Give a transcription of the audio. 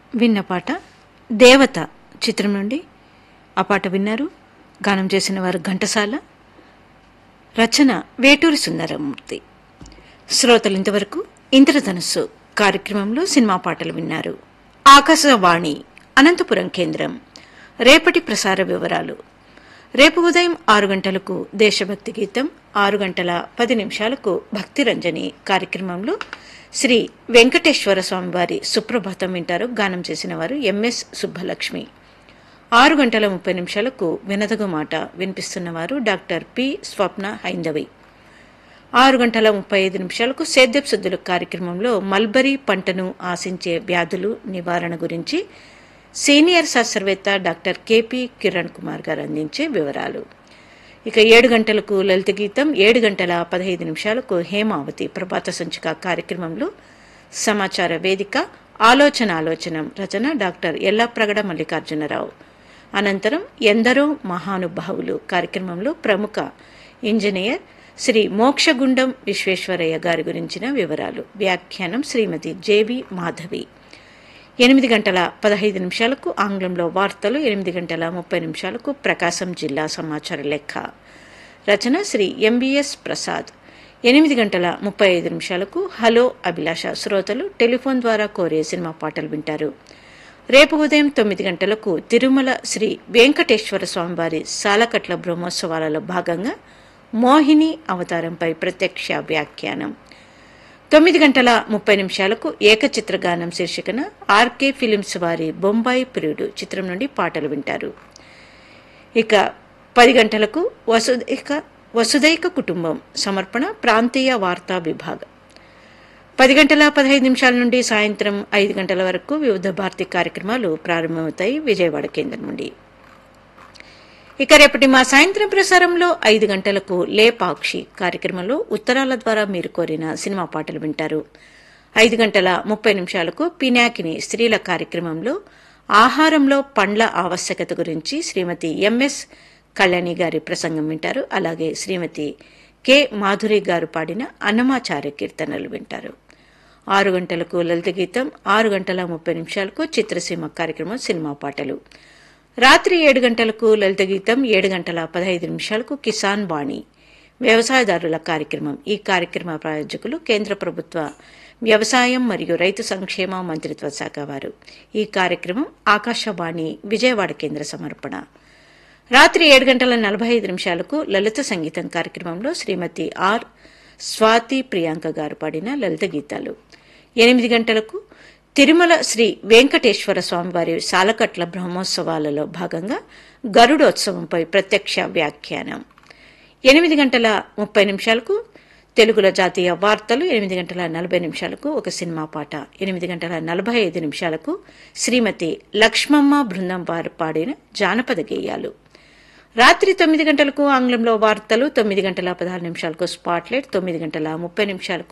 విన్న పాట దేవత చిత్రం నుండి ఆ పాట విన్నారు గానం చేసిన వారు ఘంటసాల రచన వేటూరి సుందరమూర్తి శ్రోతలు ఇంతవరకు ఇంద్రధనుస్సు కార్యక్రమంలో సినిమా పాటలు విన్నారు ఆకాశవాణి అనంతపురం కేంద్రం రేపటి ప్రసార వివరాలు రేపు ఉదయం ఆరు గంటలకు దేశభక్తి గీతం ఆరు గంటల పది నిమిషాలకు భక్తి రంజని కార్యక్రమంలో శ్రీ వెంకటేశ్వర స్వామి వారి సుప్రభాతం వింటారు గానం చేసిన వారు ఎంఎస్ సుబ్బలక్ష్మి ఆరు గంటల ముప్పై నిమిషాలకు వినదగు మాట వినిపిస్తున్నవారు డాక్టర్ పి స్వప్న హైందవి ఆరు గంటల ముప్పై ఐదు నిమిషాలకు సేద్యపు శుద్ధులు కార్యక్రమంలో మల్బరీ పంటను ఆశించే వ్యాధులు నివారణ గురించి సీనియర్ శాస్త్రవేత్త డాక్టర్ కెపి కిరణ్ కుమార్ గారు అందించే వివరాలు ఇక ఏడు గంటలకు లలిత గీతం ఏడు గంటల పదహైదు నిమిషాలకు హేమావతి ప్రభాత సంచిక కార్యక్రమంలో సమాచార వేదిక ఆలోచన ఆలోచనం రచన డాక్టర్ ఎల్లప్రగడ మల్లికార్జునరావు అనంతరం ఎందరో మహానుభావులు కార్యక్రమంలో ప్రముఖ ఇంజనీర్ శ్రీ మోక్షగుండం విశ్వేశ్వరయ్య గారి గురించిన వివరాలు వ్యాఖ్యానం శ్రీమతి జేవి మాధవి ఎనిమిది గంటల పదహైదు నిమిషాలకు ఆంగ్లంలో వార్తలు ఎనిమిది గంటల ముప్పై నిమిషాలకు ప్రకాశం జిల్లా సమాచార లెక్క రచన శ్రీ ఎంబీఎస్ ప్రసాద్ ఎనిమిది గంటల ముప్పై ఐదు నిమిషాలకు హలో అభిలాష శ్రోతలు టెలిఫోన్ ద్వారా కోరే సినిమా పాటలు వింటారు రేపు ఉదయం తొమ్మిది గంటలకు తిరుమల శ్రీ వెంకటేశ్వర స్వామివారి సాలకట్ల బ్రహ్మోత్సవాలలో భాగంగా మోహిని అవతారంపై ప్రత్యక్ష వ్యాఖ్యానం తొమ్మిది గంటల ముప్పై నిమిషాలకు ఏకచిత్రగానం శీర్షికన ఆర్కే ఫిలిమ్స్ వారి బొంబాయి ప్రియుడు చిత్రం నుండి పాటలు వింటారు ఇక పది గంటలకు వసుదైక వసుదైక కుటుంబం సమర్పణ ప్రాంతీయ వార్తా విభాగం పది గంటల పదహైదు నిమిషాల నుండి సాయంత్రం ఐదు గంటల వరకు వివిధ భారతి కార్యక్రమాలు ప్రారంభమవుతాయి విజయవాడ కేంద్రం నుండి ఇక రేపటి మా సాయంత్రం ప్రసారంలో ఐదు గంటలకు లేపాక్షి కార్యక్రమంలో ఉత్తరాల ద్వారా మీరు కోరిన సినిమా పాటలు వింటారు ఐదు గంటల ముప్పై నిమిషాలకు పినాకిని స్త్రీల కార్యక్రమంలో ఆహారంలో పండ్ల ఆవశ్యకత గురించి శ్రీమతి ఎంఎస్ కళ్యాణి గారి ప్రసంగం వింటారు అలాగే శ్రీమతి కె మాధురి గారు పాడిన అన్నమాచార్య కీర్తనలు వింటారు ఆరు గంటలకు లలిత గీతం ఆరు గంటల ముప్పై నిమిషాలకు చిత్రసీమ కార్యక్రమం సినిమా పాటలు రాత్రి ఏడు గంటలకు లలిత గీతం ఏడు గంటల పదహైదు నిమిషాలకు కిసాన్ వాణి వ్యవసాయదారుల కార్యక్రమం ఈ కార్యక్రమ ప్రాయోజకులు కేంద్ర ప్రభుత్వ వ్యవసాయం మరియు రైతు సంక్షేమ మంత్రిత్వ శాఖ వారు ఈ కార్యక్రమం ఆకాశవాణి విజయవాడ కేంద్ర సమర్పణ రాత్రి ఏడు గంటల నలభై ఐదు నిమిషాలకు లలిత సంగీతం కార్యక్రమంలో శ్రీమతి ఆర్ స్వాతి ప్రియాంక గారు పాడిన లలిత గీతాలు ఎనిమిది గంటలకు తిరుమల శ్రీ వెంకటేశ్వర స్వామివారి సాలకట్ల బ్రహ్మోత్సవాలలో భాగంగా గరుడోత్సవంపై ప్రత్యక్ష వ్యాఖ్యానం ఎనిమిది గంటల ముప్పై నిమిషాలకు తెలుగులో జాతీయ వార్తలు ఎనిమిది గంటల నలభై నిమిషాలకు ఒక సినిమా పాట ఎనిమిది గంటల నలభై ఐదు నిమిషాలకు శ్రీమతి లక్ష్మమ్మ బృందం వారు పాడిన జానపద గేయాలు రాత్రి తొమ్మిది గంటలకు ఆంగ్లంలో వార్తలు తొమ్మిది గంటల పదహారు నిమిషాలకు స్పాట్లైట్ తొమ్మిది గంటల ముప్పై నిమిషాలకు